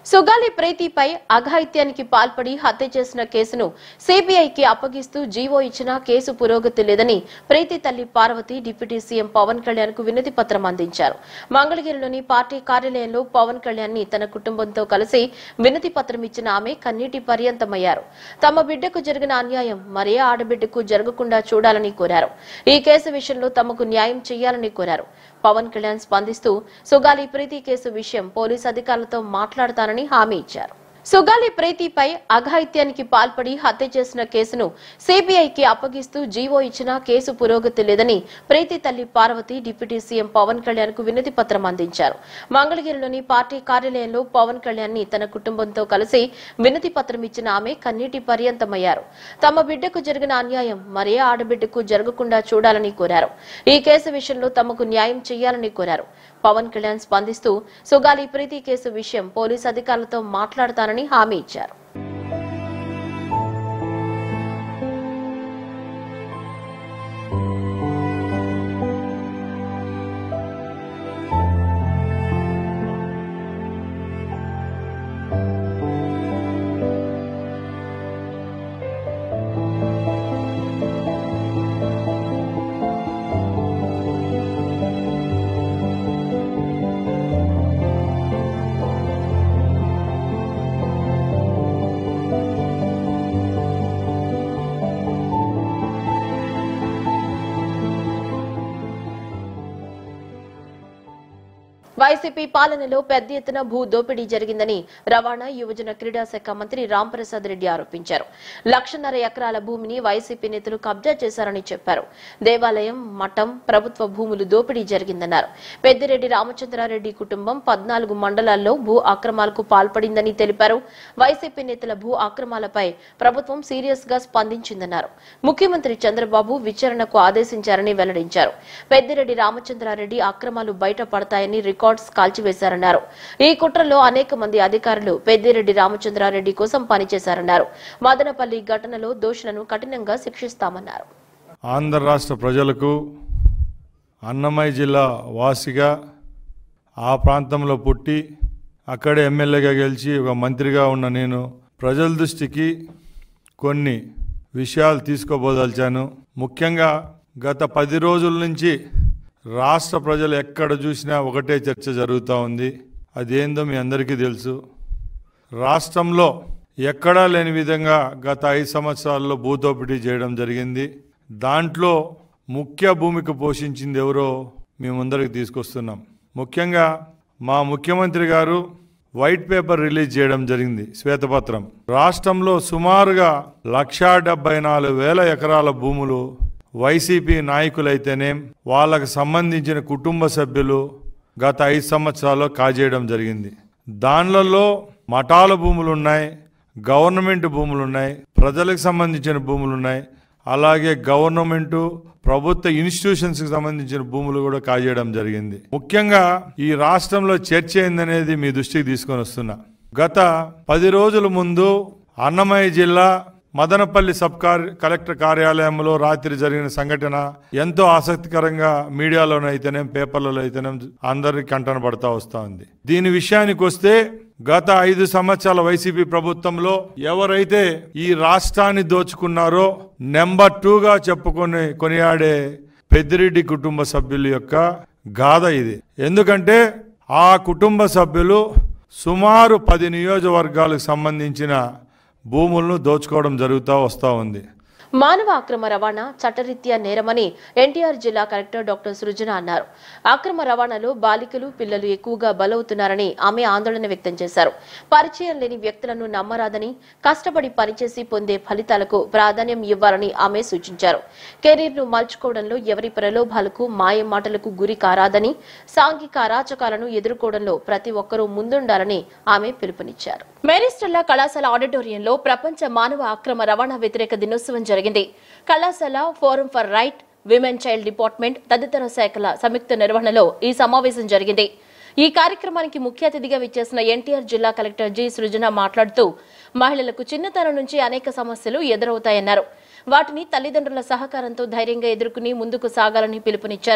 సుగాలి ప్రీతిపై అఘాయిత్యానికి పాల్పడి హత్య చేసిన కేసును సిబిఐకి అప్పగిస్తూ జీవో ఇచ్చినా కేసు పురోగతి లేదని ప్రీతి తల్లి పార్వతి డిప్యూటీ సీఎం పవన్ కళ్యాణ్ కు వినతి పత్రం అందించారు మంగళగిరిలోని పార్టీ కార్యాలయంలో పవన్ కళ్యాణ్ ని తన కుటుంబంతో కలిసి వినతి పత్రం ఇచ్చిన ఆమె కన్నీటి పర్యంతమయ్యారు తమ బిడ్డకు జరిగిన అన్యాయం మరే ఆడబిడ్డకు జరగకుండా చూడాలని కోరారు ఈ కేసు విషయంలో తమకు న్యాయం చేయాలని కోరారు పవన్ కళ్యాణ్ స్పందిస్తూ సుగాలి ప్రీతి కేసు విషయం పోలీసు అధికారులతో మాట్లాడతానని హామీ ఇచ్చారు సుగాలి ప్రీతిపై అఘాయిత్యానికి పాల్పడి హత్య చేసిన కేసును సిబిఐకి అప్పగిస్తూ జీవో ఇచ్చినా కేసు పురోగతి లేదని ప్రీతి తల్లి పార్వతి డిప్యూటీ సీఎం పవన్ కళ్యాణ్ కు వినతి పత్రం అందించారు మంగళగిరిలోని పార్టీ కార్యాలయంలో పవన్ కళ్యాణ్ ని తన కుటుంబంతో కలిసి వినతి పత్రం ఇచ్చిన ఆమె కన్నీటి పర్యంతమయ్యారు తమ బిడ్డకు జరిగిన అన్యాయం మరే ఆడబిడ్డకు జరగకుండా చూడాలని కోరారు ఈ కేసు విషయంలో తమకు న్యాయం చేయాలని కోరారు పవన్ కళ్యాణ్ స్పందిస్తూ సుగాలి ప్రీతి కేసు విషయం పోలీసు అధికారులతో మాట్లాడతానని హామీ ఇచ్చారు వైసీపీ పాలనలో పెద్ద ఎత్తున భూ దోపిడీ జరిగిందని రవాణా యువజన క్రీడా శాఖ మంత్రి రాంప్రసాద్ రెడ్డి ఆరోపించారు లక్షన్నర ఎకరాల భూమిని వైసీపీ నేతలు కబ్జా చేశారని చెప్పారు దేవాలయం మఠం ప్రభుత్వ భూములు దోపిడీ జరిగిందన్నారు పెద్దిరెడ్డి రామచంద్రారెడ్డి కుటుంబం పద్నాలుగు మండలాల్లో భూ అక్రమాలకు పాల్పడిందని తెలిపారు వైసీపీ నేతల భూ అక్రమాలపై ప్రభుత్వం సీరియస్ గా స్పందించిందన్నారు ముఖ్యమంత్రి చంద్రబాబు విచారణకు ఆదేశించారని వెల్లడించారు పెద్దిరెడ్డి రామచంద్రారెడ్డి అక్రమాలు బయటపడతాయని రికార్డ్స్ కాల్చివేశారన్నారు ఈ కుట్రలో అనేక మంది అధికారులు పెద్దిరెడ్డి రామచంద్రారెడ్డి కోసం పనిచేశారన్నారు మదనపల్లి ఘటనలో దోషులను కఠినంగా శిక్షిస్తామన్నారు ఆంధ్ర రాష్ట్ర ప్రజలకు అన్నమయ్య జిల్లా వాసిగా ఆ ప్రాంతంలో పుట్టి అక్కడే ఎమ్మెల్యేగా గెలిచి ఒక మంత్రిగా ఉన్న నేను ప్రజల దృష్టికి కొన్ని విషయాలు తీసుకోబోదలిచాను ముఖ్యంగా గత పది రోజుల నుంచి రాష్ట్ర ప్రజలు ఎక్కడ చూసినా ఒకటే చర్చ జరుగుతూ ఉంది అదేందో మీ అందరికీ తెలుసు రాష్ట్రంలో ఎక్కడా లేని విధంగా గత ఐదు సంవత్సరాల్లో భూదోపిడీ చేయడం జరిగింది దాంట్లో ముఖ్య భూమిక పోషించింది ఎవరో మేము ముందరికి తీసుకొస్తున్నాం ముఖ్యంగా మా ముఖ్యమంత్రి గారు వైట్ పేపర్ రిలీజ్ చేయడం జరిగింది శ్వేతపత్రం రాష్ట్రంలో సుమారుగా లక్షా డెబ్బై నాలుగు వేల ఎకరాల భూములు వైసీపీ నాయకులైతేనేం వాళ్ళకు సంబంధించిన కుటుంబ సభ్యులు గత ఐదు సంవత్సరాల్లో కాజేయడం జరిగింది దానిలలో మఠాల భూములు ఉన్నాయి గవర్నమెంట్ భూములు ఉన్నాయి ప్రజలకు సంబంధించిన భూములు ఉన్నాయి అలాగే గవర్నమెంట్ ప్రభుత్వ ఇన్స్టిట్యూషన్స్కి సంబంధించిన భూములు కూడా కాజేయడం జరిగింది ముఖ్యంగా ఈ రాష్ట్రంలో చర్చ ఏందనేది మీ దృష్టికి తీసుకొని వస్తున్నా గత పది రోజుల ముందు అన్నమయ్య జిల్లా మదనపల్లి సబ్ కార్ కలెక్టర్ కార్యాలయంలో రాత్రి జరిగిన సంఘటన ఎంతో ఆసక్తికరంగా మీడియాలోనైతేనేం పేపర్లలో అయితేనేం అందరికి కంటన పడతా వస్తా ఉంది దీని విషయానికి వస్తే గత ఐదు సంవత్సరాల వైసీపీ ప్రభుత్వంలో ఎవరైతే ఈ రాష్ట్రాన్ని దోచుకున్నారో నెంబర్ టూగా చెప్పుకొని కొనియాడే పెద్దిరెడ్డి కుటుంబ సభ్యుల యొక్క గాథ ఇది ఎందుకంటే ఆ కుటుంబ సభ్యులు సుమారు పది నియోజకవర్గాలకు సంబంధించిన భూములను దోచుకోవడం జరుగుతూ వస్తూ ఉంది మానవ అక్రమ రవాణా చట్టరీత్యా నేరమని ఎన్టీఆర్ జిల్లా కలెక్టర్ డాక్టర్ సృజన అన్నారు అక్రమ రవాణాలో బాలికలు పిల్లలు ఎక్కువగా బలవుతున్నారని ఆమె ఆందోళన వ్యక్తం చేశారు పరిచయం లేని వ్యక్తులను నమ్మరాదని కష్టపడి పనిచేసి పొందే ఫలితాలకు ప్రాధాన్యం ఇవ్వాలని ఆమె సూచించారు కెరీర్ను మలుచుకోవడంలో ఎవరి ప్రలోభాలకు మాయ మాటలకు గురి కారాదని సాంఘిక అరాచకాలను ఎదుర్కోవడంలో ప్రతి ఒక్కరూ ముందుండాలని ఆమె పిలుపునిచ్చారు మేరీస్టెల్లా కళాశాల ఆడిటోరియంలో ప్రపంచ మానవ అక్రమ రవాణా వ్యతిరేక దినోత్సవం జరిగింది కళాశాల forum for right women child department తదితర శాఖల సంయుక్త నిర్వహణలో ఈ సమావేశం జరిగింది ఈ కార్యక్రమానికి ముఖ్య అతిథిగా విచ్చేసిన ఎన్టీఆర్ జిల్లా కలెక్టర్ జి సృజన మాట్లాడుతూ మహిళలకు చిన్నతనం నుంచి అనేక సమస్యలు ఎదురవుతాయన్నారు వాటిని తల్లిదండ్రుల సహకారంతో ధైర్యంగా ఎదుర్కొని ముందుకు సాగాలని పిలుపునిచ్చారు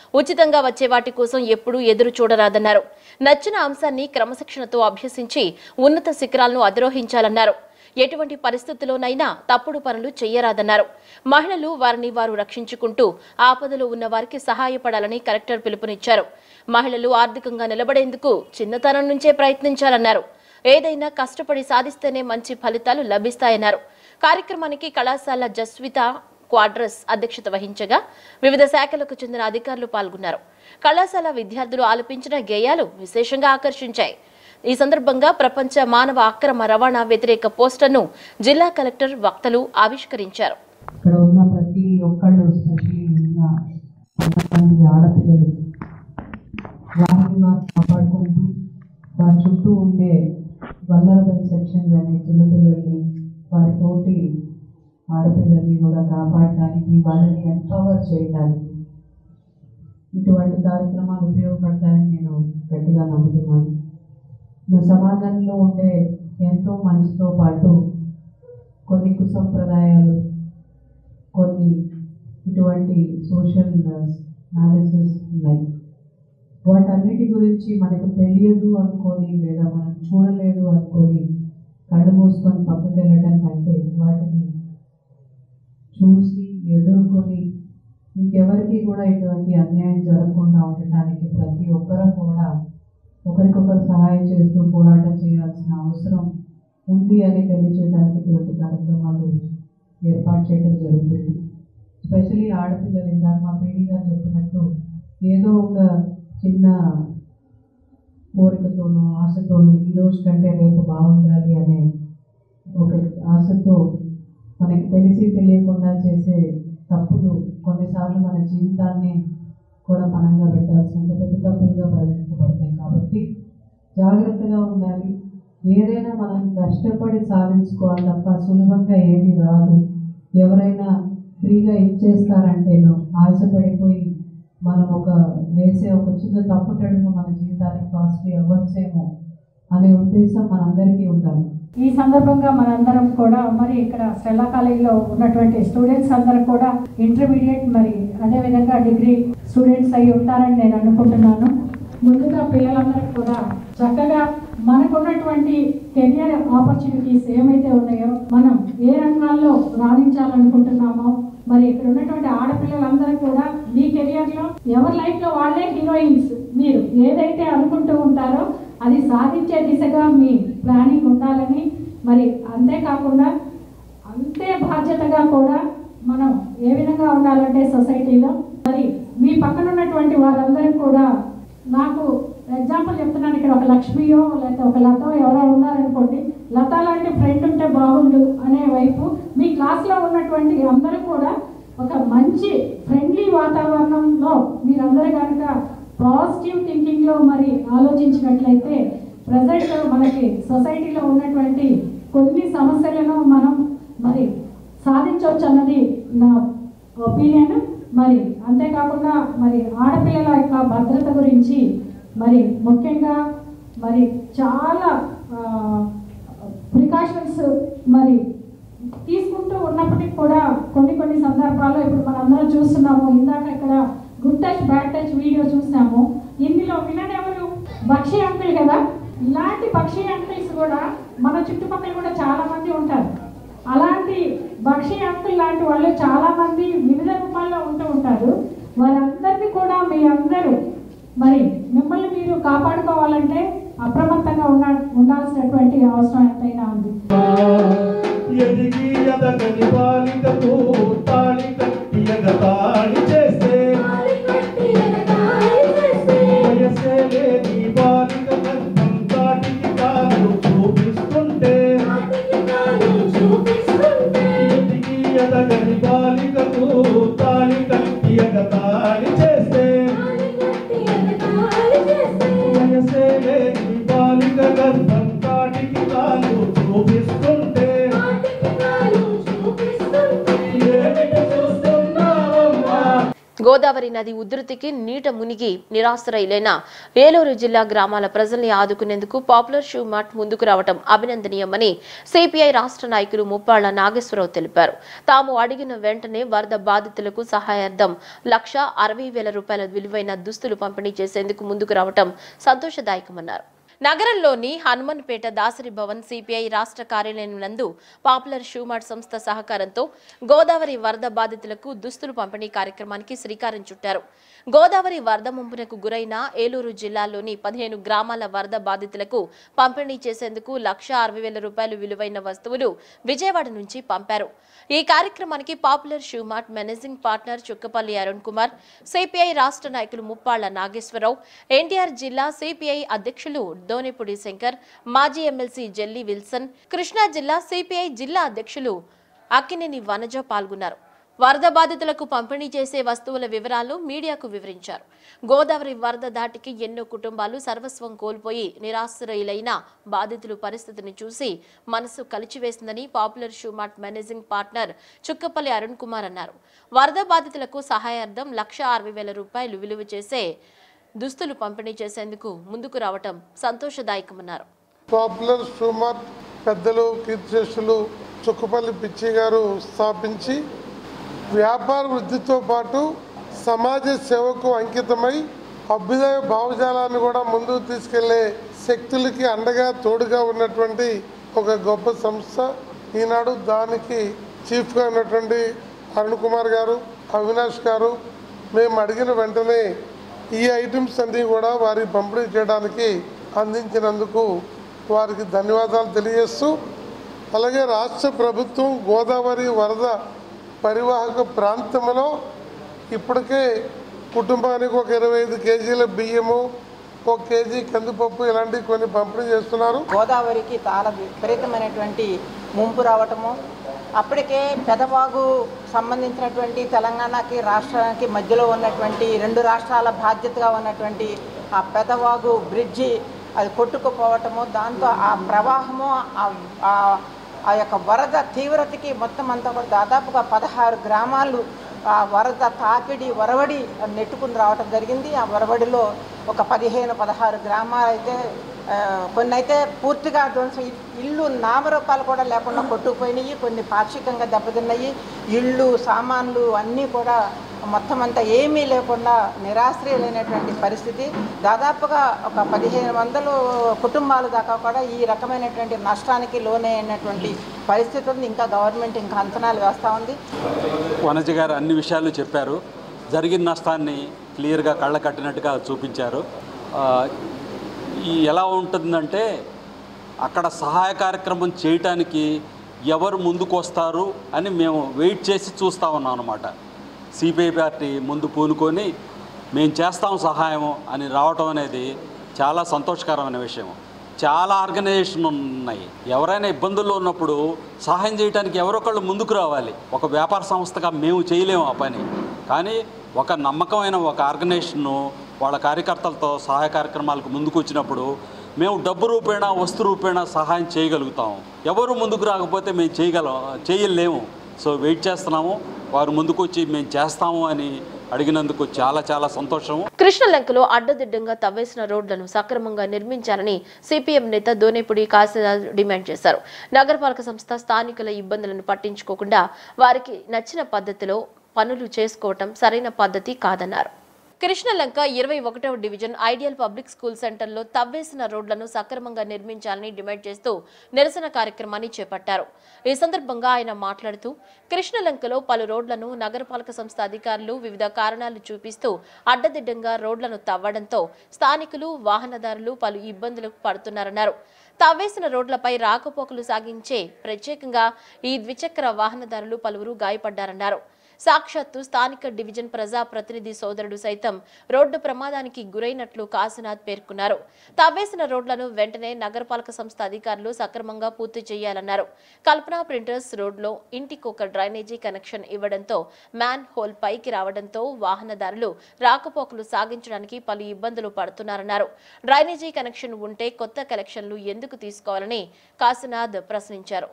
ఉచితంగా వచ్చే వాటి కోసం ఎప్పుడూ ఎదురు చూడరాదన్నారు నచ్చిన అంశాన్ని క్రమశిక్షణతో అభ్యసించి ఉన్నత శిఖరాలను అధిరోహించాలన్నారు ఎటువంటి పరిస్థితుల్లోనైనా తప్పుడు పనులు చేయరాదన్నారు మహిళలు వారిని వారు రక్షించుకుంటూ ఆపదలో ఉన్న వారికి సహాయపడాలని కలెక్టర్ పిలుపునిచ్చారు మహిళలు ఆర్థికంగా నిలబడేందుకు చిన్నతనం నుంచే ప్రయత్నించాలన్నారు ఏదైనా కష్టపడి సాధిస్తేనే మంచి ఫలితాలు లభిస్తాయన్నారు కార్యక్రమానికి కళాశాల జస్విత క్వాడ్రస్ అధ్యక్షత వహించగా వివిధ శాఖలకు చెందిన అధికారులు పాల్గొన్నారు కళాశాల విద్యార్థులు ఆలపించిన గేయాలు విశేషంగా ఆకర్షించాయి ఈ సందర్భంగా ప్రపంచ మానవ అక్రమ రవాణా వ్యతిరేక పోస్టర్ను జిల్లా కలెక్టర్ వక్తలు ఆవిష్కరించారు ఇక్కడ ఉన్న ప్రతి ఒక్కళ్ళు స్పెషల్లీ ఉన్న కొంతమంది ఆడపిల్లలు వారిని వారు కాపాడుకుంటూ వారి చుట్టూ ఉండే వల్లరబల్ సెక్షన్స్ అనే చిన్నపిల్లల్ని వారి తోటి ఆడపిల్లల్ని కూడా కాపాడడానికి వాళ్ళని ఎంపవర్ చేయడానికి ఇటువంటి కార్యక్రమాలు ఉపయోగపడతాయని నేను గట్టిగా నమ్ముతున్నాను మన సమాజంలో ఉండే ఎంతో మంచితో పాటు కొన్ని కుసంప్రదాయాలు కొన్ని ఇటువంటి సోషల్ మ్యారేజెస్ ఉన్నాయి వాటన్నిటి గురించి మనకు తెలియదు అనుకొని లేదా మనం చూడలేదు అనుకొని కళ్ళు మూసుకొని పక్కకి వెళ్ళటం కంటే వాటిని చూసి ఎదుర్కొని ఇంకెవరికి కూడా ఇటువంటి అన్యాయం జరగకుండా ఉండటానికి ప్రతి ఒక్కరూ కూడా ఒకరికొకరు సహాయం చేస్తూ పోరాటం చేయాల్సిన అవసరం ఉంది అని తెలియజేయడానికి ఇటువంటి కార్యక్రమాలు ఏర్పాటు చేయడం జరుగుతుంది స్పెషలీ ఆడపిల్లలు ఇందాక మా పీడి గారు చెప్పినట్టు ఏదో ఒక చిన్న కోరికతోనూ ఆశతోనూ ఈ రోజు కంటే రేపు బాగుండాలి అనే ఒక ఆశతో మనకి తెలిసి తెలియకుండా చేసే తప్పులు కొన్నిసార్లు మన జీవితాన్ని కూడా పణంగా పెట్టాల్సిన పెద్ద తప్పులుగా పరిగణించబడతాయి కాబట్టి జాగ్రత్తగా ఉండాలి ఏదైనా మనం కష్టపడి సాధించుకోవాలి తప్ప సులభంగా ఏది రాదు ఎవరైనా ఫ్రీగా ఇచ్చేస్తారంటేనో ఆశపడిపోయి మనం ఒక వేసే ఒక చిన్న తప్పుటడుగు మన జీవితానికి కాస్ట్లీ అవ్వచ్చేమో అనే ఉద్దేశం మనందరికీ ఉండాలి ఈ సందర్భంగా మనందరం కూడా మరి ఇక్కడ స్టెల్లా కాలేజీలో ఉన్నటువంటి స్టూడెంట్స్ అందరూ కూడా ఇంటర్మీడియట్ మరి అదేవిధంగా డిగ్రీ స్టూడెంట్స్ అయి ఉంటారని నేను అనుకుంటున్నాను ముందుగా పిల్లలందరూ కూడా చక్కగా మనకున్నటువంటి కెరియర్ ఆపర్చునిటీస్ ఏమైతే ఉన్నాయో మనం ఏ రంగాల్లో రాణించాలనుకుంటున్నామో మరి ఇక్కడ ఉన్నటువంటి ఆడపిల్లలందరూ కూడా మీ కెరియర్లో ఎవరి లైఫ్లో వాళ్ళే హీరోయిన్స్ మీరు ఏదైతే అనుకుంటూ ఉంటారో అది సాధించే దిశగా మీ ప్లానింగ్ ఉండాలని మరి అంతేకాకుండా అంతే బాధ్యతగా కూడా మనం ఏ విధంగా ఉండాలంటే సొసైటీలో మరి మీ పక్కన ఉన్నటువంటి వారందరూ కూడా నాకు ఎగ్జాంపుల్ చెప్తున్నాను ఇక్కడ ఒక లక్ష్మియో లేకపోతే ఒక లతో ఎవరో ఉన్నారనుకోండి లత లాంటి ఫ్రెండ్ ఉంటే బాగుండు అనే వైపు మీ క్లాస్లో ఉన్నటువంటి అందరూ కూడా ఒక మంచి ఫ్రెండ్లీ వాతావరణంలో మీరందరూ కనుక పాజిటివ్ థింకింగ్లో మరి ఆలోచించినట్లయితే ప్రజెంట్ మనకి సొసైటీలో ఉన్నటువంటి కొన్ని సమస్యలను మనం మరి సాధించవచ్చు అన్నది నా ఒపీనియన్ మరి అంతేకాకుండా మరి ఆడపిల్లల యొక్క భద్రత గురించి మరి ముఖ్యంగా మరి చాలా ప్రికాషన్స్ మరి తీసుకుంటూ ఉన్నప్పటికీ కూడా కొన్ని కొన్ని సందర్భాల్లో ఇప్పుడు మనందరం చూస్తున్నాము ఇందాక ఇక్కడ good touch bad touch video చూసాము ఇందులో విలన్ ఎవరు బక్షి అంకుల్ కదా ఇలాంటి బక్షి అంకుల్స్ కూడా మన చుట్టుపక్కల కూడా చాలా మంది ఉంటారు అలాంటి బక్షి అంకుల్ లాంటి వాళ్ళు చాలా మంది వివిధ రూపాల్లో ఉంటూ ఉంటారు వారందరినీ కూడా మీ అందరూ మరి మిమ్మల్ని మీరు కాపాడుకోవాలంటే అప్రమత్తంగా ఉండ ఉండాల్సినటువంటి అవసరం ఎంతైనా ఉంది ఎదిగి ఎదగని బాలికకు తాళి కట్టి ఎగతాళి చేస్తే వయసే లేని బాలిక గర్భం తాటికి కాలు చూపిస్తుంటే ఎదిగి ఎదగని బాలికకు తాళి కట్టి ఎగతాళి చేస్తే వయసే లేని బాలిక గర్భం తాటికి కాలు చూపిస్తుంటే గోదావరి నది ఉధృతికి నీట మునిగి నిరాశ్రయులైన ఏలూరు జిల్లా గ్రామాల ప్రజల్ని ఆదుకునేందుకు పాపులర్ షూ మార్ట్ ముందుకు రావడం అభినందనీయమని సిపిఐ రాష్ట్ర నాయకులు ముప్పాళ్ల నాగేశ్వరరావు తెలిపారు తాము అడిగిన వెంటనే వరద బాధితులకు సహాయార్థం లక్ష అరవై వేల రూపాయల విలువైన దుస్తులు పంపిణీ చేసేందుకు ముందుకు రావడం సంతోషదాయకమన్నారు నగరంలోని హనుమన్పేట దాసరి భవన్ సిపిఐ రాష్ట్ర కార్యాలయం నందు పాపులర్ షూమార్ట్ సంస్థ సహకారంతో గోదావరి వరద బాధితులకు దుస్తులు పంపిణీ కార్యక్రమానికి శ్రీకారం చుట్టారు గోదావరి వరద ముంపునకు గురైన ఏలూరు జిల్లాలోని పదిహేను గ్రామాల వరద బాధితులకు పంపిణీ చేసేందుకు లక్ష అరవై వేల రూపాయలు విలువైన వస్తువులు విజయవాడ నుంచి పంపారు ఈ కార్యక్రమానికి Popular Shoemart managing partner Chukkapalli Arun Kumar CPI రాష్ట్ర నాయకులు ముప్పాళ్ల నాగేశ్వరరావు ఎన్టీఆర్ జిల్లా సిపిఐ అధ్యక్షులు దోనిపుడి శంకర్ మాజీ ఎమ్మెల్సీ జెల్లి విల్సన్ కృష్ణా జిల్లా సిపిఐ జిల్లా అధ్యక్షులు అక్కినేని వనజ పాల్గొన్నారు వరద బాధితులకు పంపిణీ చేసే వస్తువుల వివరాలు మీడియాకు వివరించారు గోదావరి వరద దాటికి ఎన్నో కుటుంబాలు సర్వస్వం కోల్పోయి నిరాశ్రయులైన బాధితుల పరిస్థితిని చూసి మనసు కలిచివేసిందని Popular Shoemart managing partner Chukkapalli Arun Kumar అన్నారు వరద బాధితులకు సహాయార్థం లక్ష అరవై వేల రూపాయలు విలువ చేసే దుస్తులు పంపిణీ చేసేందుకు ముందుకు రావటం సంతోషదాయకమన్నారు పాపులర్ స్టూమర్ పెద్దలు కీర్తిశేషులు చుక్కపల్లి పిచ్చి గారు స్థాపించి వ్యాపార వృద్ధితో పాటు సమాజ సేవకు అంకితమై అభ్యుదయ భావజాలాన్ని కూడా ముందుకు తీసుకెళ్లే శక్తులకి అండగా తోడుగా ఉన్నటువంటి ఒక గొప్ప సంస్థ ఈనాడు దానికి చీఫ్గా ఉన్నటువంటి అరుణ్ కుమార్ గారు అవినాష్ గారు మేము అడిగిన వెంటనే ఈ ఐటమ్స్ అన్నీ కూడా వారి పంపిణీ చేయడానికి అందించినందుకు వారికి ధన్యవాదాలు తెలియజేస్తూ అలాగే రాష్ట్ర ప్రభుత్వం గోదావరి వరద పరివాహక ప్రాంతంలో ఇప్పటికే కుటుంబానికి ఒక ఇరవై ఐదు కేజీల బియ్యము ఒక కేజీ కందిపప్పు ఇలాంటివి కొన్ని పంపిణీ చేస్తున్నారు గోదావరికి చాలా విపరీతమైనటువంటి ముంపు రావటము అప్పటికే పెదవాగు సంబంధించినటువంటి తెలంగాణకి రాష్ట్రానికి మధ్యలో ఉన్నటువంటి రెండు రాష్ట్రాల బాధ్యతగా ఉన్నటువంటి ఆ పెదవాగు బ్రిడ్జి అది కొట్టుకుపోవటము దాంతో ఆ ప్రవాహము ఆ- ఆ- ఆ యొక్క వరద తీవ్రతకి మొత్తం అంతా కూడా దాదాపుగా పదహారు గ్రామాలు ఆ వరద తాకిడి వరవడి నెట్టుకుని రావటం జరిగింది ఆ వరవడిలో ఒక పదిహేను పదహారు గ్రామాలు అయితే ఆ, కొన్ని అయితే పూర్తిగా ధ్వంసం ఇల్లు నామరూపాలు కూడా లేకుండా కొట్టుకుపోయినాయి కొన్ని పాక్షికంగా దెబ్బతిన్నాయి ఇళ్ళు సామాన్లు అన్నీ కూడా మొత్తం అంతా ఏమీ లేకుండా నిరాశ్రయులైనటువంటి పరిస్థితి దాదాపుగా ఒక పదిహేను వందలు కుటుంబాల దాకా కూడా ఈ రకమైనటువంటి నష్టానికి లోనైనటువంటి పరిస్థితి ఉంది ఇంకా గవర్నమెంట్ ఇంకా అంచనాలు వేస్తూ ఉంది వనజ గారు అన్ని విషయాలు చెప్పారు జరిగిన నష్టాన్ని క్లియర్గా కళ్ళ కట్టినట్టుగా చూపించారు ఆ, ఈ ఎలా ఉంటుందంటే అక్కడ సహాయ కార్యక్రమం చేయటానికి ఎవరు ముందుకు వస్తారు అని మేము వెయిట్ చేసి చూస్తూ ఉన్నాం అనమాట సిపిఐ పార్టీ ముందు పూనుకొని మేము చేస్తాం సహాయం అని రావటం అనేది చాలా సంతోషకరమైన విషయం చాలా ఆర్గనైజేషన్ ఉన్నాయి ఎవరైనా ఇబ్బందుల్లో ఉన్నప్పుడు సహాయం చేయడానికి ఎవరొకళ్ళు ముందుకు రావాలి ఒక వ్యాపార సంస్థగా మేము చేయలేము ఆ పని కానీ ఒక నమ్మకమైన ఒక ఆర్గనైజేషన్ను వాళ్ళ కార్యకర్తలతో సహాయ కార్యక్రమాలకు ముందుకు వచ్చినప్పుడు మేము డబ్బు రూపేణా వస్తు రూపేణా సహాయం చేయగలుగుతాం ఎవరు ముందుకు రాకపోతే మేము చేయగలం చేయలేము సో వెయిట్ చేస్తున్నాము వారు ముందుకు వచ్చి మేము చేస్తాము అని అడిగినందుకు చాలా చాలా సంతోషము కృష్ణలంకలో అడ్డదిడ్డంగా తవ్వేసిన రోడ్లను సక్రమంగా నిర్మించాలని సిపిఎం నేత దోనేపుడి కాశీరాజ్ డిమాండ్ చేశారు నగరపాలక సంస్థ స్థానికుల ఇబ్బందులను పట్టించుకోకుండా వారికి నచ్చిన పద్ధతిలో పనులు చేసుకోవటం సరైన పద్ధతి కాదన్నారు కృష్ణలంక ఇరవై ఒకటవ డివిజన్ ఐడియల్ పబ్లిక్ స్కూల్ సెంటర్లో తవ్వేసిన రోడ్లను సక్రమంగా నిర్మించాలని డిమాండ్ చేస్తూ నిరసన కార్యక్రమాన్ని చేపట్టారు ఈ సందర్భంగా ఆయన మాట్లాడుతూ కృష్ణలంకలో పలు రోడ్లను నగరపాలక సంస్థ అధికారులు వివిధ కారణాలు చూపిస్తూ అడ్డదిడ్డంగా రోడ్లను తవ్వడంతో స్థానికులు వాహనదారులు పలు ఇబ్బందులకు పడుతున్నారన్నారు తవ్వేసిన రోడ్లపై రాకపోకలు సాగించే ప్రత్యేకంగా ఈ ద్విచక్ర వాహనదారులు పలువురు గాయపడ్డారన్నారు సాక్షాత్తు స్థానిక డివిజన్ ప్రజా ప్రతినిధి సోదరుడు సైతం రోడ్డు ప్రమాదానికి గురైనట్లు కాశీనాథ్ పేర్కొన్నారు తవ్వేసిన రోడ్లను వెంటనే నగరపాలక సంస్థ అధికారులు సక్రమంగా పూర్తి చేయాలన్నారు కల్పన ప్రింటర్స్ రోడ్లో ఇంటికి ఒక డ్రైనేజీ కనెక్షన్ ఇవ్వడంతో మ్యాన్ హోల్ పైకి రావడంతో వాహనదారులు రాకపోకలు సాగించడానికి పలు ఇబ్బందులు పడుతున్నారన్నారు డ్రైనేజీ కనెక్షన్ ఉంటే కొత్త కనెక్షన్లు ఎందుకు తీసుకోవాలని కాశీనాథ్ ప్రశ్నించారు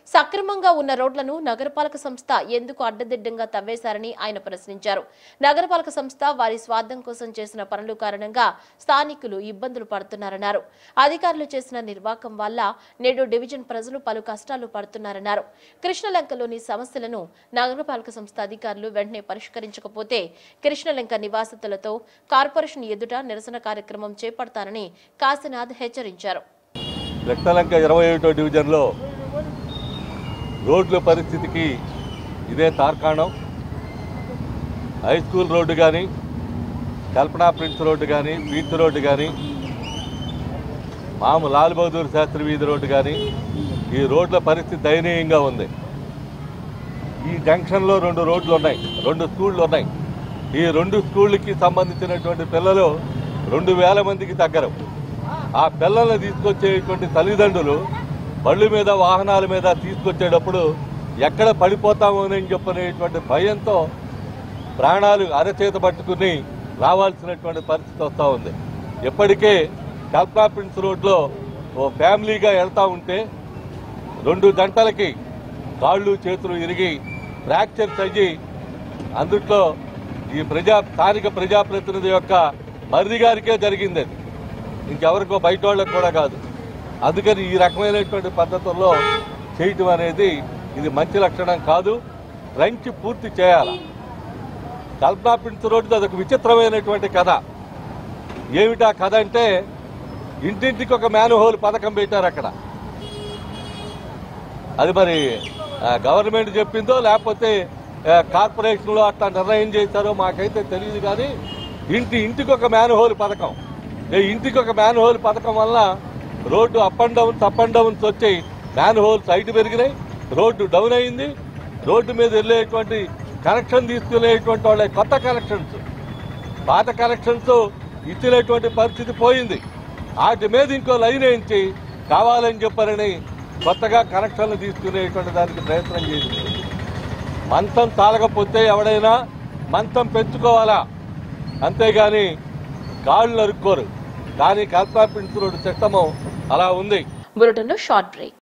సక్రమంగా ఉన్న రోడ్లను నగరపాలక సంస్థ ఎందుకు అడ్డదిడ్డంగా తవ్వేశారని ఆయన ప్రశ్నించారు నగరపాలక సంస్థ వారి స్వార్థం కోసం చేసిన పనుల కారణంగా స్థానికులు ఇబ్బందులు పడుతున్నారన్నారు అధికారులు చేసిన నిర్వాకం వల్ల నేడు డివిజన్ ప్రజలు పలు కష్టాలు పడుతున్నారన్నారు కృష్ణలంకలోని సమస్యలను నగరపాలక సంస్థ అధికారులు వెంటనే పరిష్కరించకపోతే కృష్ణలంక నివాసితులతో కార్పొరేషన్ ఎదుట నిరసన కార్యక్రమం చేపడతానని కాశీనాథ్ హెచ్చరించారు రెక్తలంక ఇరవై ఒకటో డివిజన్లో రోడ్ల పరిస్థితికి ఇదే తార్కాణం హై స్కూల్ రోడ్డు కానీ కల్పనా ప్రిన్స్ రోడ్డు కానీ బీచ్ రోడ్డు కానీ మాము లాల్ బహదూర్ శాస్త్రి వీధి రోడ్డు కానీ ఈ రోడ్ల పరిస్థితి దయనీయంగా ఉంది ఈ జంక్షన్లో రెండు రోడ్లు ఉన్నాయి రెండు స్కూళ్ళు ఉన్నాయి ఈ రెండు స్కూళ్ళకి సంబంధించినటువంటి పిల్లలు రెండు వేల మందికి దగ్గర ఆ పిల్లల్ని తీసుకొచ్చేటువంటి తల్లిదండ్రులు బళ్ళు మీద వాహనాల మీద తీసుకొచ్చేటప్పుడు ఎక్కడ పడిపోతామో అని చెప్పనేటువంటి భయంతో ప్రాణాలు అరచేత పట్టుకుని రావాల్సినటువంటి పరిస్థితి వస్తూ ఉంది ఇప్పటికే కల్పనా ప్రిన్స్ రోడ్లో ఓ ఫ్యామిలీగా వెళ్తా ఉంటే రెండు గంటలకి కాళ్ళు చేతులు ఇరిగి ఫ్రాక్చర్స్ అయ్యి అందుట్లో ఈ ప్రజా స్థానిక ప్రజాప్రతినిధి యొక్క మరిది గారికే జరిగింది అది ఇంకెవరికో బయట వాళ్ళకి కూడా కాదు అందుకని ఈ రకమైనటువంటి పద్ధతుల్లో చేయటం అనేది ఇది మంచి లక్షణం కాదు ట్రంచ్ పూర్తి చేయాలి కల్పనా ప్రిన్స్ రోడ్డు అదొక విచిత్రమైనటువంటి కథ ఏమిటా కథ అంటే ఇంటింటికి ఒక మ్యాన్ హోల్ పథకం పెట్టారు అక్కడ అది మరి ఆ, గవర్నమెంట్ చెప్పిందో లేకపోతే ఆ, కార్పొరేషన్లో అట్లా నిర్ణయం చేశారో మాకైతే తెలియదు కానీ ఇంటి ఇంటికి ఒక మ్యాన్ హోల్ పథకం ఈ ఇంటికి ఒక మ్యాన్ హోల్ పథకం వల్ల road up and downs up and downs వచ్చి మ్యాన్ హోల్స్ హైట్ పెరిగినాయి రోడ్డు డౌన్ అయింది రోడ్డు మీద వెళ్ళేటువంటి కనెక్షన్ తీసుకెళ్లేటువంటి వాళ్ళ కొత్త కనెక్షన్స్ పాత కనెక్షన్స్ ఇచ్చినటువంటి పరిస్థితి పోయింది వాటి మీద ఇంకో లైన్ వేయించి కావాలని చెప్పారని కొత్తగా కనెక్షన్లు తీసుకునేటువంటి దానికి ప్రయత్నం చేసింది మంచం తాళకపోతే ఎవడైనా మంచం పెంచుకోవాలా అంతేగాని కాళ్ళు నరుక్కోరు కానీ కల్పనా పిన్స్ రోడ్డు చట్టము అలా ఉంది బులెటిన్లో షార్ట్ బ్రేక్